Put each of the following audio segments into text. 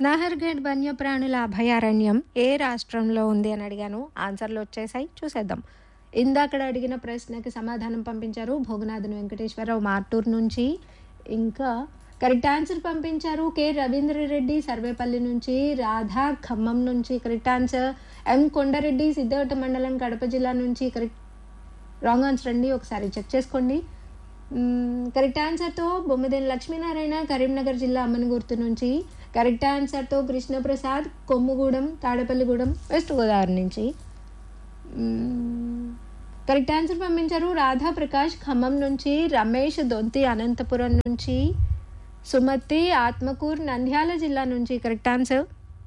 నాహర్గఢ్ వన్యప్రాణుల అభయారణ్యం ఏ రాష్ట్రంలో ఉంది అని అడిగాను ఆన్సర్లు వచ్చేసాయి చూసేద్దాం ఇందాక అడిగిన ప్రశ్నకి సమాధానం పంపించారు భోగనాథన్ వెంకటేశ్వరరావు మార్టూర్ నుంచి ఇంకా కరెక్ట్ ఆన్సర్ పంపించారు కె రవీంద్రరెడ్డి సర్వేపల్లి నుంచి రాధా ఖమ్మం నుంచి correct answer M Kondareddy Siddhavata మండలం కడప జిల్లా నుంచి కరెక్ట్ రాంగ్ ఆన్సర్ అండి ఒకసారి చెక్ చేసుకోండి మ్మ్, కరెక్ట్ ఆన్సర్తో బొమ్మదేని లక్ష్మీనారాయణ కరీంనగర్ జిల్లా అమ్మనగుర్తు నుంచి కరెక్ట్ ఆన్సర్తో కృష్ణప్రసాద్ కొమ్ముగూడెం తాడేపల్లిగూడెం వెస్ట్ గోదావరి నుంచి మ్మ్, కరెక్ట్ ఆన్సర్ పంపించారు రాధా ప్రకాష్ ఖమ్మం నుంచి రమేష్ దొంతి అనంతపురం నుంచి సుమతి ఆత్మకూర్ నంద్యాల జిల్లా నుంచి కరెక్ట్ ఆన్సర్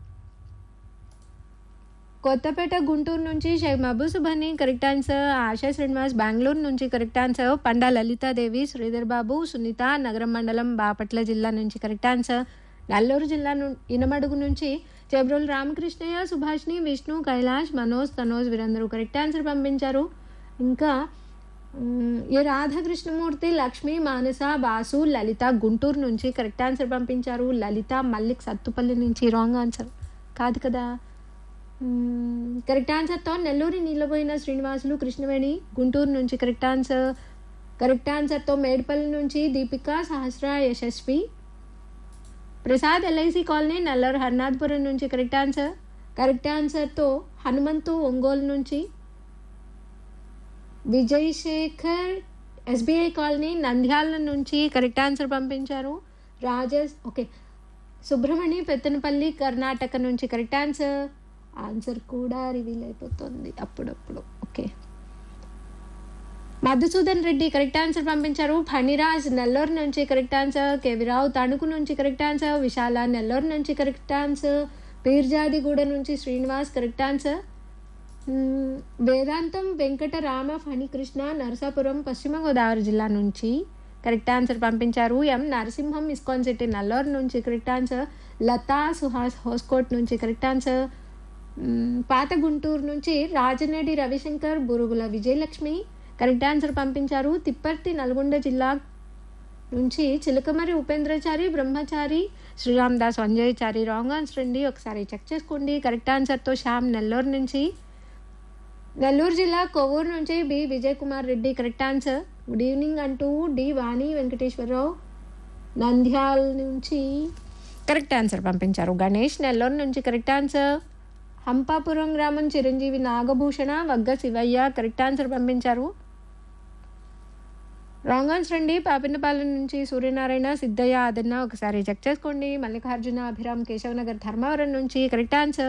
కొత్తపేట గుంటూరు నుంచి షేక్ మహబూబ్ సుభాని కరెక్ట్ ఆన్సర్ ఆశా శ్రీనివాస్ బెంగళూరు నుంచి కరెక్ట్ ఆన్సర్ పండా లలితాదేవి శ్రీధర్ బాబు సునీత నగరం మండలం బాపట్ల జిల్లా నుంచి కరెక్ట్ ఆన్సర్ నల్లూరు జిల్లా ను ఇనమడుగు నుంచి చెబ్రోలు రామకృష్ణయ్య సుభాష్ని విష్ణు కైలాష్ మనోజ్ తనోజ్ వీరందరూ కరెక్ట్ ఆన్సర్ పంపించారు ఇంకా మ్, ఏ రాధాకృష్ణమూర్తి లక్ష్మి మానస బాసు లలిత గుంటూరు నుంచి కరెక్ట్ ఆన్సర్ పంపించారు లలిత మల్లిక్ సత్తుపల్లి నుంచి రాంగ్ ఆన్సర్ కాదు కదా మ్మ్, కరెక్ట్ ఆన్సర్తో నెల్లూరి నీళ్ళబోయిన శ్రీనివాసులు కృష్ణవేణి గుంటూరు నుంచి కరెక్ట్ ఆన్సర్ కరెక్ట్ ఆన్సర్తో మేడ్పల్లి నుంచి దీపిక సహస్ర యశస్వి ప్రసాద్ ఎల్ఐసి కాలనీ నల్లూరు హర్నాథ్పురం నుంచి కరెక్ట్ ఆన్సర్ కరెక్ట్ ఆన్సర్తో హనుమంతు ఒంగోలు నుంచి విజయ్ శేఖర్ ఎస్బీఐ కాలనీ నంద్యాల నుంచి కరెక్ట్ ఆన్సర్ పంపించారు రాజేష్ ఓకే సుబ్రహ్మణ్య పెత్తనపల్లి కర్ణాటక నుంచి కరెక్ట్ ఆన్సర్ ఆన్సర్ కూడా రివీల్ అయిపోతుంది అప్పుడప్పుడు okay Madhusudan Reddy correct answer పంపించారు ఫణిరాజ్ నెల్లూరు నుంచి కరెక్ట్ ఆన్సర్ కేవిరావు తణుకు నుంచి కరెక్ట్ ఆన్సర్ విశాల నెల్లూరు నుంచి కరెక్ట్ ఆన్సర్ పీర్జాదిగూడ నుంచి శ్రీనివాస్ కరెక్ట్ ఆన్సర్ మ్మ్, వేదాంతం వెంకట రామ ఫణికృష్ణ నరసాపురం పశ్చిమ గోదావరి జిల్లా నుంచి కరెక్ట్ ఆన్సర్ పంపించారు M Narasimham ISKCON city Nallur నుంచి కరెక్ట్ ఆన్సర్ లతా సుహాస్ హోస్కోట్ నుంచి కరెక్ట్ ఆన్సర్ మ్మ్, పాత గుంటూరు నుంచి రాజనేడి రవిశంకర్ బురుగుల విజయలక్ష్మి కరెక్ట్ ఆన్సర్ పంపించారు తిప్పర్తి నల్గొండ జిల్లా నుంచి చిలకమరి ఉపేంద్రచారి బ్రహ్మచారి శ్రీరామ్ దాస్ వంజయచారి రాంగ్ ఆన్సర్ అండి ఒకసారి చెక్ చేసుకోండి కరెక్ట్ ఆన్సర్తో శ్యామ్ నెల్లూరు నుంచి నెల్లూరు జిల్లా కొవ్వూరు నుంచి B Vijay Kumar Reddy correct answer good evening అంటూ డి వాణి వెంకటేశ్వరరావు నంద్యాల నుంచి కరెక్ట్ ఆన్సర్ పంపించారు గణేష్ నెల్లూరు నుంచి కరెక్ట్ ఆన్సర్ హంపాపురం గ్రామం చిరంజీవి నాగభూషణ వగ్గ శివయ్య కరెక్ట్ ఆన్సర్ పంపించారు రాంగ్ ఆన్సర్ అండి పాపినపాలెం నుంచి సూర్యనారాయణ సిద్ధయ్య ఆదన్న ఒకసారి చెక్ చేసుకోండి మల్లికార్జున అభిరామ్ కేశవనగర్ ధర్మవరం నుంచి కరెక్ట్ ఆన్సర్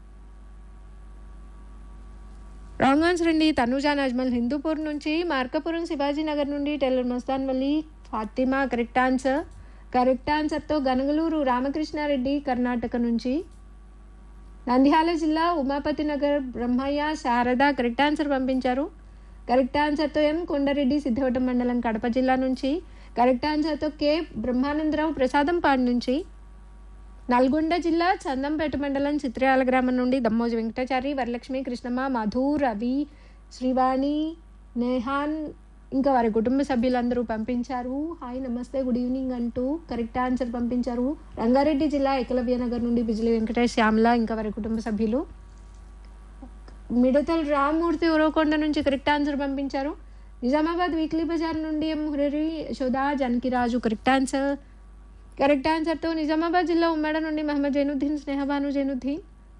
రాంగ్ ఆన్సర్ అండి తనుజా నజ్మల్ హిందూపూర్ నుంచి మార్కపురం శివాజీ నగర్ నుండి teller Mastan Valli Fatima correct answer correct ఆన్సర్తో గనగలూరు రామకృష్ణారెడ్డి కర్ణాటక నుంచి నంద్యాల జిల్లా ఉమాపతి నగర్ బ్రహ్మయ్య శారద కరెక్ట్ ఆన్సర్ పంపించారు కరెక్ట్ ఆన్సర్తో ఎం కొండారెడ్డి సిద్ధవటం మండలం కడప జిల్లా నుంచి కరెక్ట్ ఆన్సర్తో కె బ్రహ్మానందరావు ప్రసాదంపాడు నుంచి నల్గొండ జిల్లా చందంపేట మండలం చిత్రయాల గ్రామం నుండి దమ్మోజు వెంకటాచారి వరలక్ష్మి కృష్ణమ్మ మధు రవి శ్రీవాణి నేహాన్ ఇంకా వారి కుటుంబ సభ్యులందరూ పంపించారు హాయ్ నమస్తే గుడ్ ఈవినింగ్ అంటూ కరెక్ట్ ఆన్సర్ పంపించారు రంగారెడ్డి జిల్లా ఏకలవ్య నగర్ నుండి బిజిలి వెంకటేష్ శ్యామల ఇంకా వారి కుటుంబ సభ్యులు మిడతల్ రామ్మూర్తి ఉరవకొండ నుంచి కరెక్ట్ ఆన్సర్ పంపించారు నిజామాబాద్ వీక్లీ బజార్ నుండి ఎం హురరి Yashoda Janakiraju correct answer correct ఆన్సర్తో నిజామాబాద్ జిల్లా ఉమ్మడ నుండి మహమ్మద్ జైనుద్దీన్ స్నేహబాను జైనుద్దీన్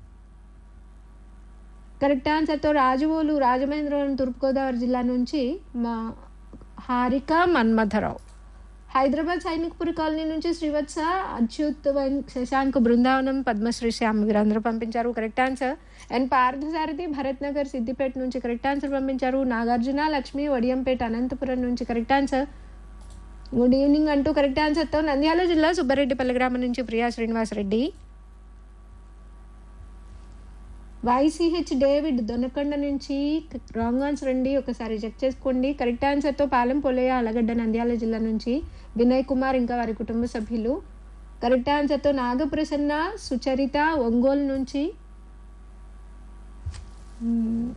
కరెక్ట్ ఆన్సర్తో రాజువోలు రాజమహేంద్రవరం తూర్పుగోదావరి జిల్లా నుంచి మా హారిక మన్మథరావు హైదరాబాద్ సైనిక్పురి కాలనీ నుంచి శ్రీవత్స అచ్యుత్ వన్- శశాంక్ బృందావనం పద్మశ్రీ శ్యామ్ వీరందరూ పంపించారు correct answer and Parthasarathi Bharat Nagar Siddipet నుంచి కరెక్ట్ ఆన్సర్ పంపించారు నాగార్జున లక్ష్మి వడియంపేట అనంతపురం నుంచి కరెక్ట్ ఆన్సర్ గుడ్ ఈవినింగ్ అంటూ కరెక్ట్ ఆన్సర్తో నంద్యాల జిల్లా సుబ్బారెడ్డిపల్లి గ్రామం నుంచి ప్రియా శ్రీనివాసరెడ్డి వైసీహెచ్ డేవిడ్ దొనకొండ నుంచి రాంగ్ ఆన్సర్ అండి ఒకసారి చెక్ చేసుకోండి కరెక్ట్ ఆన్సర్తో పాలెం పొలయ్య అలగడ్డ నంద్యాల జిల్లా నుంచి వినయ్ కుమార్ ఇంకా వారి కుటుంబ సభ్యులు కరెక్ట్ ఆన్సర్తో నాగప్రసన్న సుచరిత ఒంగోలు నుంచి మ్మ్.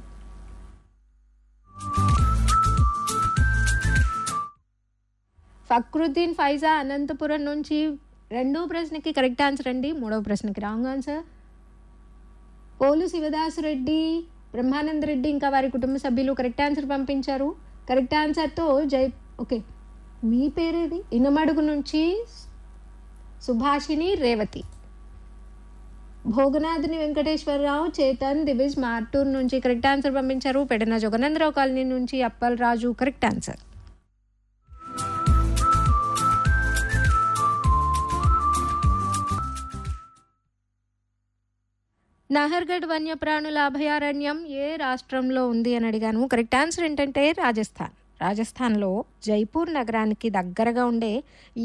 ఫక్రుద్దీన్ ఫైజా అనంతపురం నుంచి రెండో ప్రశ్నకి కరెక్ట్ ఆన్సర్ అండి మూడవ ప్రశ్నకి రాంగ్ ఆన్సర్ పోలు శివదాసు రెడ్డి బ్రహ్మానంద రెడ్డి ఇంకా వారి కుటుంబ సభ్యులు కరెక్ట్ ఆన్సర్ పంపించారు కరెక్ట్ ఆన్సర్తో జై ఓకే మీ పేరేది ఇనమడుగు నుంచి సుభాషిణి రేవతి భోగనాథుని వెంకటేశ్వరరావు చేతన్ దివిజ్ మార్టూర్ నుంచి కరెక్ట్ ఆన్సర్ పంపించారు పెడన జగనందరావు కాలనీ నుంచి అప్పల్ రాజు కరెక్ట్ ఆన్సర్ నహర్గఢ్ వన్యప్రాణుల అభయారణ్యం ఏ రాష్ట్రంలో ఉంది అని అడిగాను కరెక్ట్ ఆన్సర్ ఏంటంటే రాజస్థాన్ రాజస్థాన్లో జైపూర్ నగరానికి దగ్గరగా ఉండే